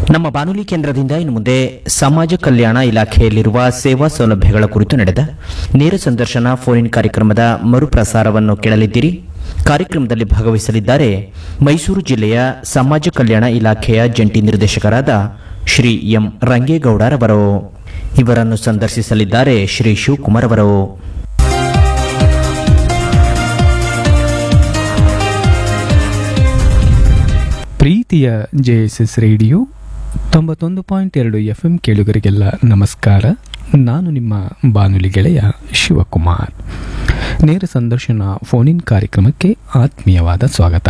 ನಮ್ಮ ಬಾನುಲಿ ಕೇಂದ್ರದಿಂದ ಇನ್ನು ಮುಂದೆ ಸಮಾಜ ಕಲ್ಯಾಣ ಇಲಾಖೆಯಲ್ಲಿರುವ ಸೇವಾ ಸೌಲಭ್ಯಗಳ ಕುರಿತು ನಡೆದ ನೇರ ಸಂದರ್ಶನ ಫೋನ್ ಇನ್ ಕಾರ್ಯಕ್ರಮದ ಮರುಪ್ರಸಾರವನ್ನು ಕೇಳಲಿದ್ದೀರಿ ಕಾರ್ಯಕ್ರಮದಲ್ಲಿ ಭಾಗವಹಿಸಲಿದ್ದಾರೆ ಮೈಸೂರು ಜಿಲ್ಲೆಯ ಸಮಾಜ ಕಲ್ಯಾಣ ಇಲಾಖೆಯ ಜಂಟಿ ನಿರ್ದೇಶಕರಾದ ಶ್ರೀ ಎಂ ರಂಗೇಗೌಡರವರು ಇವರನ್ನು ಸಂದರ್ಶಿಸಲಿದ್ದಾರೆ ಶ್ರೀ ಶಿವಕುಮಾರ್ ಅವರು ಪ್ರೀತಿಯ ಜೆ ಎಸ್ ಎಸ್ ರೇಡಿಯೋ ತೊಂಬತ್ತೊಂದು ಪಾಯಿಂಟ್ ಎರಡು ಎಫ್ ಎಂ ಕೇಳುಗರಿಗೆಲ್ಲ ನಮಸ್ಕಾರ ನಾನು ನಿಮ್ಮ ಬಾನುಲಿ ಗೆಳೆಯ ಶಿವಕುಮಾರ್ ನೇರ ಸಂದರ್ಶನ ಫೋನ್ ಇನ್ ಕಾರ್ಯಕ್ರಮಕ್ಕೆ ಆತ್ಮೀಯವಾದ ಸ್ವಾಗತ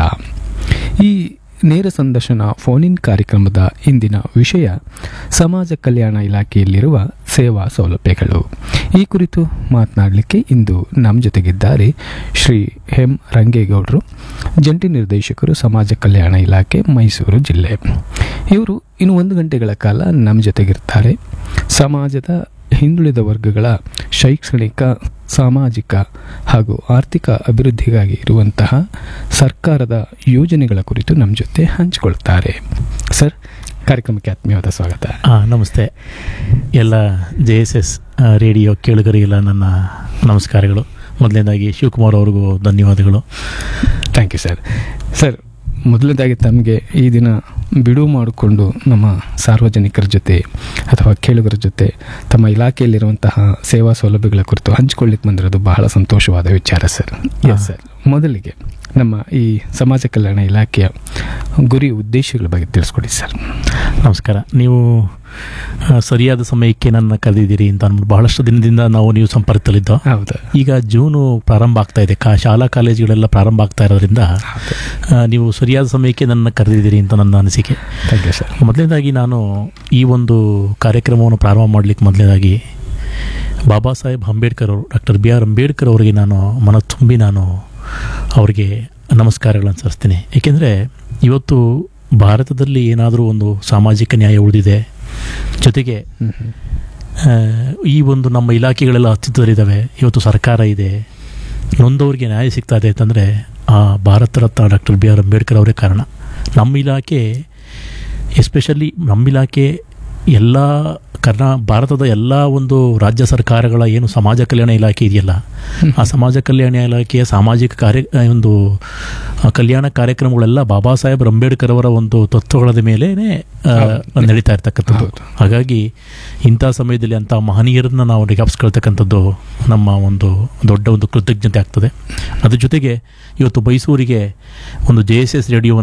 ಈ ನೇರ ಸಂದರ್ಶನ ಫೋನ್ ಇನ್ ಕಾರ್ಯಕ್ರಮದ ಇಂದಿನ ವಿಷಯ ಸಮಾಜ ಕಲ್ಯಾಣ ಇಲಾಖೆಯಲ್ಲಿರುವ ಸೇವಾ ಸೌಲಭ್ಯಗಳು ಈ ಕುರಿತು ಮಾತನಾಡಲಿಕ್ಕೆ ಇಂದು ನಮ್ಮ ಜೊತೆಗಿದ್ದಾರೆ ಶ್ರೀ ಎಂ ರಂಗೇಗೌಡರು ಜಂಟಿ ನಿರ್ದೇಶಕರು ಸಮಾಜ ಕಲ್ಯಾಣ ಇಲಾಖೆ ಮೈಸೂರು ಜಿಲ್ಲೆ ಇವರು ಇನ್ನು ಒಂದು ಗಂಟೆಗಳ ಕಾಲ ನಮ್ಮ ಜೊತೆಗಿರ್ತಾರೆ ಸಮಾಜದ ಹಿಂದುಳಿದ ವರ್ಗಗಳ ಶೈಕ್ಷಣಿಕ ಸಾಮಾಜಿಕ ಹಾಗೂ ಆರ್ಥಿಕ ಅಭಿವೃದ್ಧಿಗಾಗಿ ಇರುವಂತಹ ಸರ್ಕಾರದ ಯೋಜನೆಗಳ ಕುರಿತು ನಮ್ಮ ಜೊತೆ ಹಂಚಿಕೊಳ್ತಾರೆ ಸರ್ ಕಾರ್ಯಕ್ರಮಕ್ಕೆ ಆತ್ಮೀಯವಾದ ಸ್ವಾಗತ ಆ, ನಮಸ್ತೆ ಎಲ್ಲ ಜೆ ಎಸ್ ಎಸ್ ರೇಡಿಯೋ ಕೇಳುಗರಿಗೆಲ್ಲ ನನ್ನ ನಮಸ್ಕಾರಗಳು ಮೊದಲನೇದಾಗಿ ಶಿವಕುಮಾರ್ ಅವ್ರಿಗೂ ಧನ್ಯವಾದಗಳು ಥ್ಯಾಂಕ್ ಯು ಸರ್ ಸರ್ ಮೊದಲನೇದಾಗಿ ತಮಗೆ ಈ ದಿನ ಬಿಡುವು ಮಾಡಿಕೊಂಡು ನಮ್ಮ ಸಾರ್ವಜನಿಕರ ಜೊತೆ ಅಥವಾ ಕೇಳುಗರ ಜೊತೆ ತಮ್ಮ ಇಲಾಖೆಯಲ್ಲಿರುವಂತಹ ಸೇವಾ ಸೌಲಭ್ಯಗಳ ಕುರಿತು ಹಂಚಿಕೊಳ್ಳಿಕ್ಕೆ ಬಂದಿರೋದು ಬಹಳ ಸಂತೋಷವಾದ ವಿಚಾರ ಸರ್ ಎಸ್ ಸರ್ ಮೊದಲಿಗೆ ನಮ್ಮ ಈ ಸಮಾಜ ಕಲ್ಯಾಣ ಇಲಾಖೆಯ ಗುರಿ ಉದ್ದೇಶಗಳ ಬಗ್ಗೆ ತಿಳಿಸ್ಕೊಡಿ ಸರ್ ನಮಸ್ಕಾರ ನೀವು ಆ, ಸರಿಯಾದ ಸಮಯಕ್ಕೆ ನನ್ನ ಕರೆದಿದ್ದೀರಿ ಅಂತ ಅಂದ್ಬಿಟ್ಟು ಬಹಳಷ್ಟು ದಿನದಿಂದ ನಾವು ನೀವು ಸಂಪರ್ಕದಲ್ಲಿದ್ದೋ ಹೌದು ಈಗ ಜೂನು ಪ್ರಾರಂಭ ಆಗ್ತಾ ಇದೆ ಕಾ ಶಾಲಾ ಕಾಲೇಜುಗಳೆಲ್ಲ ಪ್ರಾರಂಭ ಆಗ್ತಾ ಇರೋದ್ರಿಂದ ಆ, ನೀವು ಸರಿಯಾದ ಸಮಯಕ್ಕೆ ನನ್ನ ಕರೆದಿದ್ದೀರಿ ಅಂತ ನನ್ನ ಅನಿಸಿಕೆ ಥ್ಯಾಂಕ್ ಯು ಸರ್ ಮೊದಲನೇದಾಗಿ ನಾನು ಈ ಒಂದು ಕಾರ್ಯಕ್ರಮವನ್ನು ಪ್ರಾರಂಭ ಮಾಡಲಿಕ್ಕೆ ಮೊದಲನೇದಾಗಿ ಬಾಬಾ ಸಾಹೇಬ್ ಅಂಬೇಡ್ಕರ್ ಅವರು ಡಾಕ್ಟರ್ ಬಿ ಆರ್ ಅಂಬೇಡ್ಕರ್ ಅವರಿಗೆ ನಾನು ಮನ ತುಂಬಿ ನಾನು ಅವರಿಗೆ ನಮಸ್ಕಾರಗಳನ್ನು ಸಲ್ಲಿಸ್ತೀನಿ ಏಕೆಂದರೆ ಇವತ್ತು ಭಾರತದಲ್ಲಿ ಏನಾದರೂ ಒಂದು ಸಾಮಾಜಿಕ ನ್ಯಾಯ ಉಳಿದಿದೆ ಜೊತೆಗೆ ಹ್ಮ್ ಹ್ಮ್. ಆ, ಈ ಒಂದು ನಮ್ಮ ಇಲಾಖೆಗಳೆಲ್ಲ ಅಸ್ತಿತ್ವದಲ್ಲಿದ್ದಾವೆ ಇವತ್ತು ಸರ್ಕಾರ ಇದೆ ನೊಂದವರಿಗೆ ನ್ಯಾಯ ಸಿಗ್ತಾ ಇದೆ ಅಂತಂದರೆ ಆ Bharat Ratna doctor B R Ambedkar ಅವರೇ ಕಾರಣ ನಮ್ಮ ಇಲಾಖೆ ಎಸ್ಪೆಷಲಿ ನಮ್ಮ ಇಲಾಖೆ ಎಲ್ಲ ಕರ್ನಾ ಭಾರತದ ಎಲ್ಲ ಒಂದು ರಾಜ್ಯ ಸರ್ಕಾರಗಳ ಏನು ಸಮಾಜ ಕಲ್ಯಾಣ ಇಲಾಖೆ ಇದೆಯಲ್ಲ ಆ ಸಮಾಜ ಕಲ್ಯಾಣ ಇಲಾಖೆಯ ಸಾಮಾಜಿಕ ಕಾರ್ಯ ಆ, ಒಂದು ಆ, ಕಲ್ಯಾಣ ಕಾರ್ಯಕ್ರಮಗಳೆಲ್ಲ ಬಾಬಾ ಸಾಹೇಬ್ ಅಂಬೇಡ್ಕರ್ ಅವರ ಒಂದು ತತ್ವಗಳ ಮೇಲೆ ನಡೀತಾ ಇರ್ತಕ್ಕಂಥದ್ದು ಹೌದು. ಹಾಗಾಗಿ ಇಂಥ ಸಮಯದಲ್ಲಿ ಅಂಥ ಮಹನೀಯರನ್ನ ನಾವು ಜ್ಞಾಪಿಸ್ಕೊಳ್ತಕ್ಕಂಥದ್ದು ನಮ್ಮ ಒಂದು ದೊಡ್ಡ ಒಂದು ಕೃತಜ್ಞತೆ ಆಗ್ತದೆ ಅದ್ರ ಜೊತೆಗೆ ಇವತ್ತು ಮೈಸೂರಿಗೆ ಒಂದು ಜೆ ಎಸ್ ಎಸ್ ರೇಡಿಯೋ